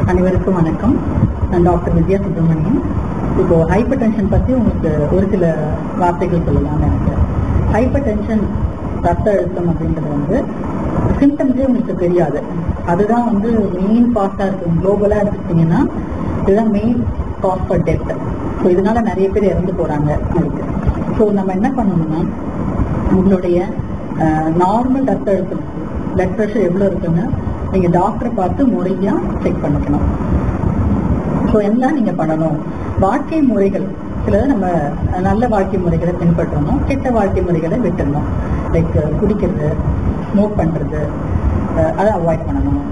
அனைவருக்கும் வணக்கம் நான் டாக்டர் வித்யா சுப்பிரமணியன் இப்போ ஹைப்பர் டென்ஷன் பத்தி உங்களுக்கு ஒரு சில வார்த்தைகள் சொல்லலாம்னு நினைக்கிறேன் ஹைப்பர் டென்ஷன் ரத்த அழுத்தம் அப்படின்றது வந்து சிம்டம்ஸே உங்களுக்கு தெரியாது அதுதான் வந்து மெயின் காஸ்டா இருக்கும் குளோபலா எடுத்துக்கிட்டீங்கன்னா இதுதான் main cause for death so இதனால நிறைய பேர் இறந்து போறாங்க அதுக்கு ஸோ நம்ம என்ன பண்ணணும்னா உங்களுடைய நார்மல் ரத்த அழுத்தம் பிளட் ப்ரெஷர் எவ்வளோ இருக்குன்னு நீங்க டாக்டரை பார்த்து முறையா செக் பண்ணிக்கணும் ஸோ எல்லாம் நீங்க பண்ணணும் வாழ்க்கை முறைகள் சில நம்ம நல்ல வாழ்க்கை முறைகளை பின்பற்றணும் கெட்ட வாழ்க்கை முறைகளை விட்டுடணும் லைக் குடிக்கிறது ஸ்மோக் பண்றது அஹ் அதை அவாய்ட் பண்ணணும்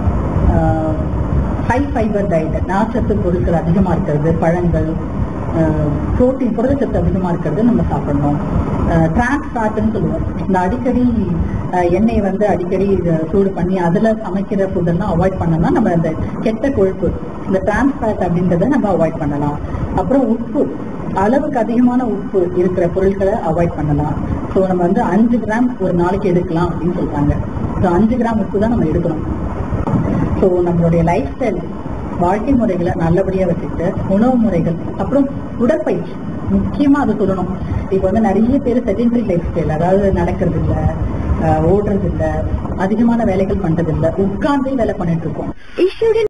ஹை ஃபைபர் டயட் நார்ச்சத்து பொருட்கள் அதிகமா இருக்கிறது பழங்கள் புரோட்டீன் புரதச்சத்து அதிகமா இருக்கிறது நம்ம சாப்பிடணும் டிரான்ஸ் ஃபேட்னு சொல்லுவோம் இந்த அடிக்கடி அஹ், எண்ணெய் வந்து அடிக்கடி இத சூடு பண்ணி அதுல சமைக்கிற ஃபுட் எல்லாம் அவாய்ட் பண்ணோம்னா நம்ம இந்த கெட்ட கொழுப்பு இந்த டிரான்ஸ் ஃபேட் அப்படின்றத நம்ம அவாய்ட் பண்ணலாம் அப்புறம் உப்பு அளவுக்கு அதிகமான உப்பு இருக்கிற பொருட்களை அவாய்ட் பண்ணலாம் ஸோ நம்ம வந்து அஞ்சு கிராம் ஒரு நாளைக்கு எடுக்கலாம் அப்படின்னு சொல்றாங்க ஸோ அஞ்சு கிராம் உப்பு தான் நம்ம எடுக்கணும் ஸோ நம்மளுடைய லைஃப் ஸ்டைல் வாழ்க்கை முறைகளை நல்லபடியா வச்சுக்கிட்டு உணவு முறைகள் அப்புறம் உடற்பயிற்சி முக்கியமா அது சொல்லணும் இப்போ வந்து நிறைய பேர் செகண்டரி லைஃப் ஸ்டைல் அதாவது நடக்கிறது இல்ல அஹ் ஓடுறது இல்ல அதிகமான வேலைகள் பண்றது இல்ல உட்கார்ந்தே வேலை பண்ணிட்டு இருக்கோம் issued in